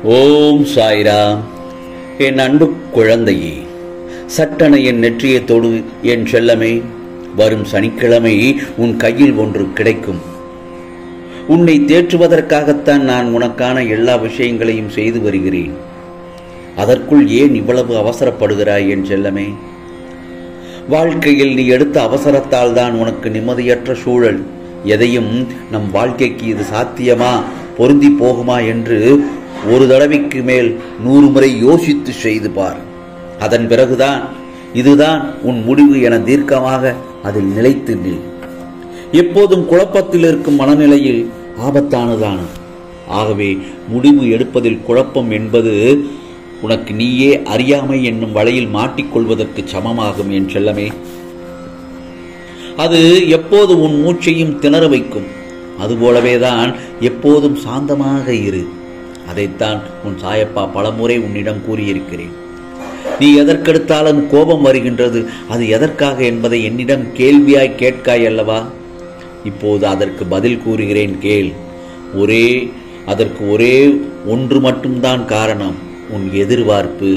ஓம் சாய்ராம் என் அன்பு குழந்தையே சட்டென என் நெற்றியை தொடு என் செல்லமே வரும் சனிக்கிழமை உன் கையில் ஒன்று கிடைக்கும் உன்னை தேற்றுவதற்காகத்தான் நான் உனக்கான எல்லா விஷயங்களையும் செய்து வருகிறேன் அதற்குள் ஏன் இவ்வளவு அவசரப்படுகிறாய் என் செல்லமே வாழ்க்கையில் நீ எடுத்த அவசரத்தால் தான் உனக்கு நிம்மதியற்ற சூழல் எதையும் நம் வாழ்க்கைக்கு இது சாத்தியமா பொருந்தி போகுமா என்று ஒரு தடவைக்கு மேல் நூறு முறை யோசித்து செய்து பார் அதன் பிறகுதான் இதுதான் உன் முடிவு என தீர்க்கமாக அதில் நிலைத்து நில் எப்போதும் குழப்பத்தில் இருக்கும் மனநிலையில் ஆபத்தானதான ஆகவே முடிவு எடுப்பதில் குழப்பம் என்பது உனக்கு நீயே அறியாமை என்னும் வலையில் மாட்டிக்கொள்வதற்கு சமமாகும் என் செல்லமே அது எப்போது உன் மூச்சையும் திணற வைக்கும் அதுபோலவேதான் எப்போதும் சாந்தமாக இரு அதைத்தான் உன் சாயப்பா பலமுறை உன்னிடம் கூறியிருக்கிறேன் நீ எதற்கெடுத்தாலும் கோபம் வருகின்றது அது எதற்காக என்பதை என்னிடம் கேள்வியாய் கேட்காய் அல்லவா இப்போது அதற்கு பதில் கூறுகிறேன் கேள் ஒரே அதற்கு ஒரே ஒன்று மட்டும்தான் காரணம் உன் எதிர்பார்ப்பு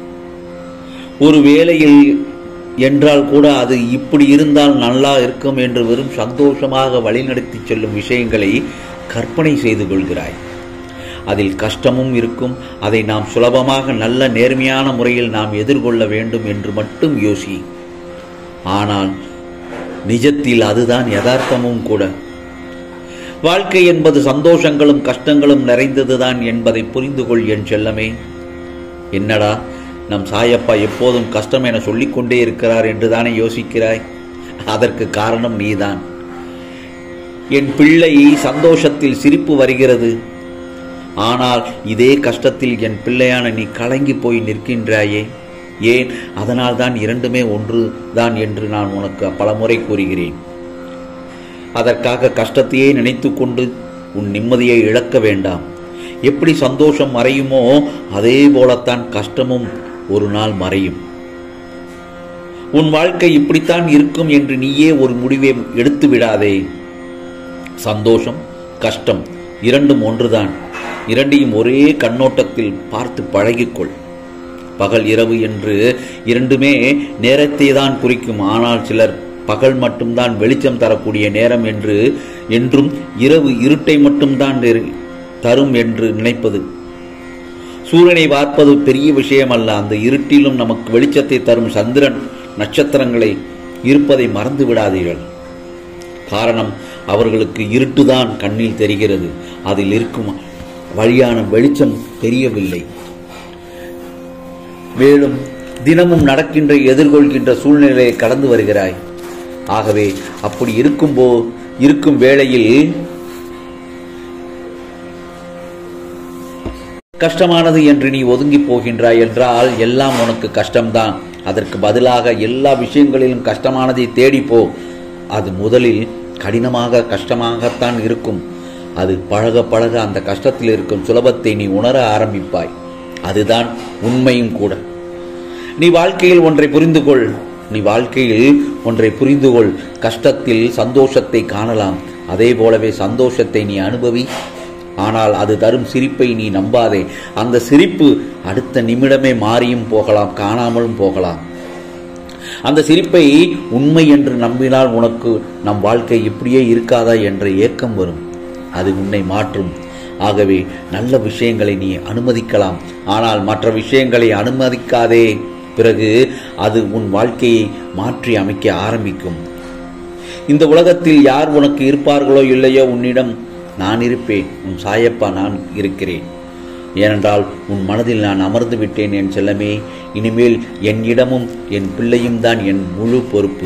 ஒரு வேளையில் என்றால் கூட அது இப்படி இருந்தால் நல்லா இருக்கும் என்று வெறும் சந்தோஷமாக வழிநடத்தி செல்லும் விஷயங்களை கற்பனை செய்து கொள்கிறாய் அதில் கஷ்டமும் இருக்கும் அதை நாம் சுலபமாக நல்ல நேர்மையான முறையில் நாம் எதிர்கொள்ள வேண்டும் என்று மட்டும் யோசி ஆனால் நிஜத்தில் அதுதான் யதார்த்தமும் கூட வாழ்க்கை என்பது சந்தோஷங்களும் கஷ்டங்களும் நிறைந்ததுதான் என்பதை புரிந்து கொள் என் செல்லமே என்னடா நம் சாயப்பா எப்போதும் கஷ்டம் என சொல்லிக்கொண்டே இருக்கிறார் என்றுதானே யோசிக்கிறாய் அதற்கு காரணம் நீதான் என் பிள்ளை சந்தோஷத்தில் சிரிப்பு வருகிறது ஆனால் இதே கஷ்டத்தில் என் பிள்ளையான நீ கலங்கி போய் நிற்கின்றாயே ஏன் அதனால் தான் இரண்டுமே ஒன்று தான் என்று நான் உனக்கு பலமுறை கூறுகிறேன் அதற்காக கஷ்டத்தையே நினைத்து கொண்டு உன் நிம்மதியை இழக்க வேண்டாம் எப்படி சந்தோஷம் மறையுமோ அதே போலத்தான் கஷ்டமும் ஒரு நாள் மறையும் உன் வாழ்க்கை இப்படித்தான் இருக்கும் என்று நீயே ஒரு முடிவை எடுத்து விடாதே சந்தோஷம் கஷ்டம் இரண்டும் ஒன்றுதான் இரண்டையும் ஒரே கண்ணோட்டத்தில் பார்த்து பழகிக்கொள் பகல் இரவு என்று இரண்டுமே நேரத்தை தான் குறிக்கும் ஆனால் சிலர் பகல் மட்டும்தான் வெளிச்சம் தரக்கூடிய நேரம் என்று என்றும் இரவு இருட்டை மட்டும்தான் தரும் என்று நினைப்பது சூரியனை பார்ப்பது பெரிய விஷயம் அல்ல அந்த இருட்டிலும் நமக்கு வெளிச்சத்தை தரும் சந்திரன் நட்சத்திரங்களை இருப்பதை மறந்து விடாதீர்கள் காரணம் அவர்களுக்கு இருட்டுதான் கண்ணில் தெரிகிறது அதில் இருக்கும் வழியான வெளிச்சம் தெரியவில்லை மேலும் தினமும் நடக்கின்ற எதிர்கொள்கின்ற சூழ்நிலையை கடந்து வருகிறாய் ஆகவே அப்படி இருக்கும்போ இருக்கும் வேளையில் கஷ்டமானது என்று நீ ஒதுங்கி போகின்றாய் என்றால் எல்லாம் உனக்கு கஷ்டம்தான் அதற்கு பதிலாக எல்லா விஷயங்களிலும் கஷ்டமானதை தேடிப்போ அது முதலில் கடினமாக கஷ்டமாகத்தான் இருக்கும் அது பழக பழக அந்த கஷ்டத்தில் இருக்கும் சுலபத்தை நீ உணர ஆரம்பிப்பாய் அதுதான் உண்மையும் கூட நீ வாழ்க்கையில் ஒன்றை புரிந்து கொள் நீ வாழ்க்கையில் ஒன்றை புரிந்து கொள் கஷ்டத்தில் சந்தோஷத்தை காணலாம் அதே போலவே சந்தோஷத்தை நீ அனுபவி ஆனால் அது தரும் சிரிப்பை நீ நம்பாதே அந்த சிரிப்பு அடுத்த நிமிடமே மாறியும் போகலாம் காணாமலும் போகலாம் அந்த சிரிப்பை உண்மை என்று நம்பினால் உனக்கு நம் வாழ்க்கை இப்படியே இருக்காதா என்ற ஏக்கம் வரும் அது உன்னை மாற்றும் ஆகவே நல்ல விஷயங்களை நீ அனுமதிக்கலாம் ஆனால் மற்ற விஷயங்களை அனுமதிக்காதே பிறகு அது உன் வாழ்க்கையை மாற்றி அமைக்க ஆரம்பிக்கும் இந்த உலகத்தில் யார் உனக்கு இருப்பார்களோ இல்லையோ உன்னிடம் நான் இருப்பேன் உன் சாயப்பா நான் இருக்கிறேன் ஏனென்றால் உன் மனதில் நான் அமர்ந்து விட்டேன் என் செல்லமே இனிமேல் என் இடமும் என் பிள்ளையும் தான் என் முழு பொறுப்பு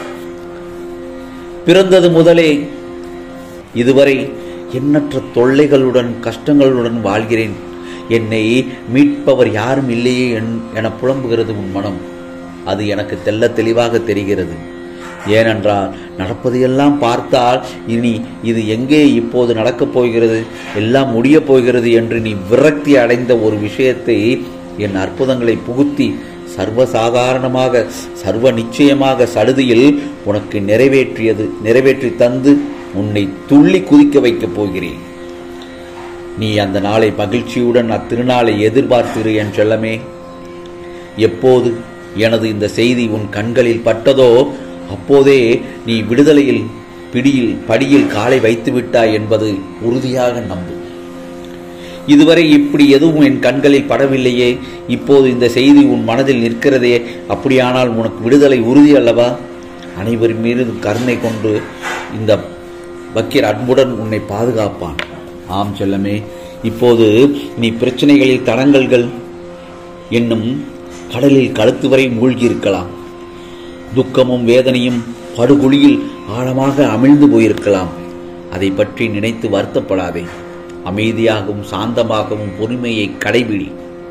பிறந்தது முதலே இதுவரை எண்ணற்ற தொல்லைகளுடன் கஷ்டங்களுடன் வாழ்கிறேன் என்னை மீட்பவர் யாரும் இல்லையே என புலம்புகிறது உன் மனம் அது எனக்கு தெல்ல தெளிவாக தெரிகிறது ஏனென்றால் நடப்பதையெல்லாம் பார்த்தால் இனி இது எங்கே இப்போது நடக்கப் போகிறது எல்லாம் முடியப் போகிறது என்று நீ விரக்தி அடைந்த ஒரு விஷயத்தை என் அற்புதங்களை புகுத்தி சர்வசாதாரணமாக சர்வ நிச்சயமாக சடுதியில் உனக்கு நிறைவேற்றியது நிறைவேற்றி தந்து உன்னை துள்ளி குதிக்க வைக்கப் போகிறேன் நீ அந்த நாளை மகிழ்ச்சியுடன் அத்திருநாளை எதிர்பார்த்திரு என் செல்லமே எப்போது எனது இந்த செய்தி உன் கண்களில் பட்டதோ அப்போதே நீ விடுதலையில் பிடியில் படியில் காலை வைத்து விட்டாய் என்பது உறுதியாக நம்பு இதுவரை இப்படி எதுவும் என் கண்களில் படவில்லையே இப்போது இந்த செய்தி உன் மனதில் நிற்கிறதே அப்படியானால் உனக்கு விடுதலை உறுதி அல்லவா அனைவரின் மீது கருணை கொண்டு இந்த பக்கீர் அன்புடன் உன்னை பாதுகாப்பான் ஆம் செல்லமே இப்போது நீ பிரச்சனைகளில் தடங்கல்கள் என்னும் கடலில் கழுத்து வரை மூழ்கியிருக்கலாம் துக்கமும் வேதனையும் படுகுழியில் ஆழமாக அமிழ்ந்து போயிருக்கலாம் அதை பற்றி நினைத்து வருத்தப்படாதே அமைதியாகவும் சாந்தமாகவும் பொறுமையை கடைபிடி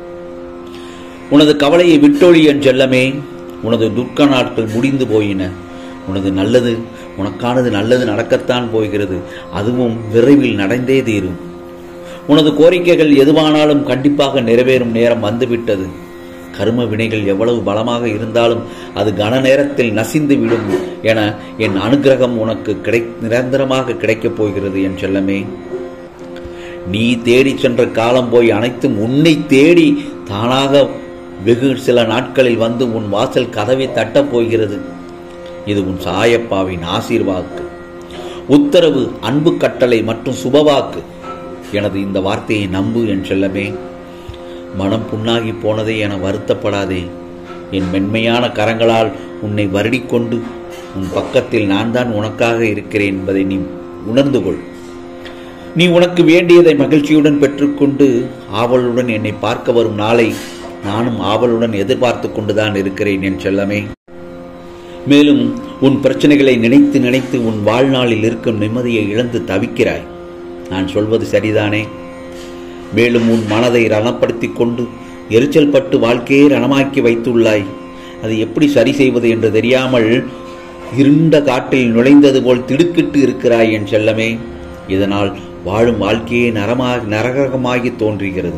உனது கவலையை விட்டொழி என் செல்லமே உனது துக்க நாட்கள் முடிந்து போயின உனது நல்லது உனக்கானது நல்லது நடக்கத்தான் போகிறது அதுவும் விரைவில் நடந்தே தீரும் உனது கோரிக்கைகள் எதுவானாலும் கண்டிப்பாக நிறைவேறும் நேரம் வந்துவிட்டது கர்ம வினைகள் எவ்வளவு பலமாக இருந்தாலும் அது கன நேரத்தில் நசிந்து விடும் என என் அனுகிரகம் உனக்கு கிடை நிரந்தரமாக கிடைக்கப் போகிறது என் செல்லமே நீ தேடி சென்ற காலம் போய் அனைத்தும் உன்னை தேடி தானாக வெகு சில நாட்களில் வந்து உன் வாசல் கதவை தட்டப் போகிறது இது உன் சாயப்பாவின் ஆசீர்வாக்கு உத்தரவு அன்பு கட்டளை மற்றும் சுபவாக்கு எனது இந்த வார்த்தையை நம்பு என் செல்லமே மனம் புண்ணாகி போனதே என வருத்தப்படாதே என் மென்மையான கரங்களால் உன்னை வருடிக்கொண்டு உன் பக்கத்தில் நான் தான் உனக்காக இருக்கிறேன் என்பதை நீ உணர்ந்து கொள் நீ உனக்கு வேண்டியதை மகிழ்ச்சியுடன் பெற்றுக்கொண்டு ஆவலுடன் என்னை பார்க்க வரும் நாளை நானும் ஆவலுடன் எதிர்பார்த்து கொண்டுதான் இருக்கிறேன் என் செல்லமே மேலும் உன் பிரச்சனைகளை நினைத்து நினைத்து உன் வாழ்நாளில் இருக்கும் நிம்மதியை இழந்து தவிக்கிறாய் நான் சொல்வது சரிதானே மேலும் உன் மனதை ரணப்படுத்திக் கொண்டு எரிச்சல் பட்டு வாழ்க்கையை ரணமாக்கி வைத்துள்ளாய் அது எப்படி சரி செய்வது என்று தெரியாமல் இருண்ட காட்டில் நுழைந்தது போல் திடுக்கிட்டு இருக்கிறாய் என் செல்லமே இதனால் வாழும் வாழ்க்கையே நரமாக நரகமாகி தோன்றுகிறது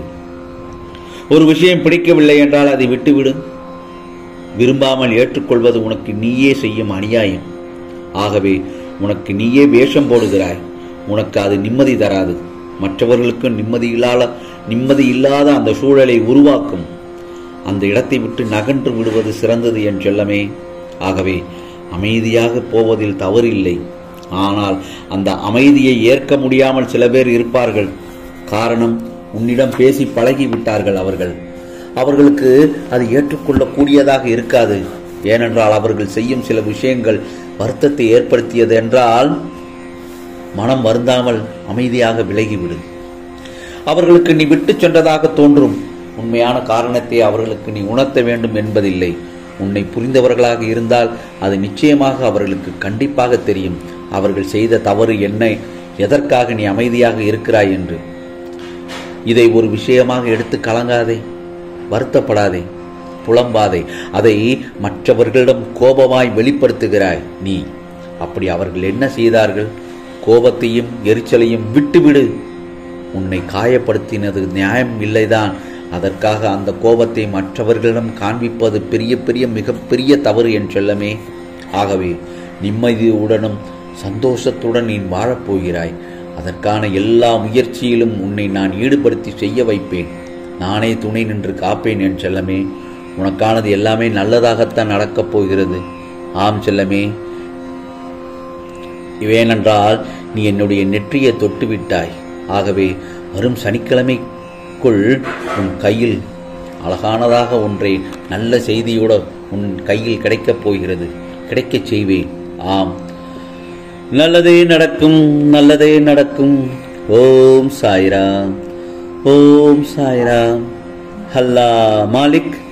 ஒரு விஷயம் பிடிக்கவில்லை என்றால் அதை விட்டுவிடு விரும்பாமல் ஏற்றுக்கொள்வது உனக்கு நீயே செய்யும் அநியாயம் ஆகவே உனக்கு நீயே வேஷம் போடுகிறாய் உனக்கு அது நிம்மதி தராது மற்றவர்களுக்கு நிம்மதி இல்லாத நிம்மதி இல்லாத அந்த சூழலை உருவாக்கும் அந்த இடத்தை விட்டு நகன்று விடுவது சிறந்தது என் செல்லமே ஆகவே அமைதியாக போவதில் தவறில்லை ஆனால் அந்த அமைதியை ஏற்க முடியாமல் சில பேர் இருப்பார்கள் காரணம் உன்னிடம் பேசி பழகி விட்டார்கள் அவர்கள் அவர்களுக்கு அது ஏற்றுக்கொள்ளக்கூடியதாக இருக்காது ஏனென்றால் அவர்கள் செய்யும் சில விஷயங்கள் வருத்தத்தை ஏற்படுத்தியது என்றால் மனம் வருந்தாமல் அமைதியாக விலகிவிடு அவர்களுக்கு நீ விட்டு சென்றதாக தோன்றும் உண்மையான காரணத்தை அவர்களுக்கு நீ உணர்த்த வேண்டும் என்பதில்லை உன்னை புரிந்தவர்களாக இருந்தால் அது நிச்சயமாக அவர்களுக்கு கண்டிப்பாக தெரியும் அவர்கள் செய்த தவறு என்ன எதற்காக நீ அமைதியாக இருக்கிறாய் என்று இதை ஒரு விஷயமாக எடுத்து கலங்காதே வருத்தப்படாதே புலம்பாதே அதை மற்றவர்களிடம் கோபமாய் வெளிப்படுத்துகிறாய் நீ அப்படி அவர்கள் என்ன செய்தார்கள் கோபத்தையும் எரிச்சலையும் விட்டுவிடு உன்னை காயப்படுத்தினது நியாயம் இல்லைதான் அதற்காக அந்த கோபத்தை மற்றவர்களிடம் காண்பிப்பது பெரிய பெரிய மிகப்பெரிய தவறு என் செல்லமே ஆகவே நிம்மதியுடனும் சந்தோஷத்துடன் நீ வாழப்போகிறாய் அதற்கான எல்லா முயற்சியிலும் உன்னை நான் ஈடுபடுத்தி செய்ய வைப்பேன் நானே துணை நின்று காப்பேன் என் செல்லமே உனக்கானது எல்லாமே நல்லதாகத்தான் நடக்கப் போகிறது ஆம் செல்லமே ஏனென்றால் நீ என்னுடைய நெற்றியை தொட்டு விட்டாய் ஆகவே வரும் சனிக்கிழமைக்குள் உன் கையில் அழகானதாக ஒன்றை நல்ல செய்தியோட உன் கையில் கிடைக்கப் போகிறது கிடைக்கச் செய்வேன் ஆம் நல்லதே நடக்கும் நல்லதே நடக்கும் ஓம் சாய்ராம் ஓம் சாய்ராம் ஹல்லா மாலிக்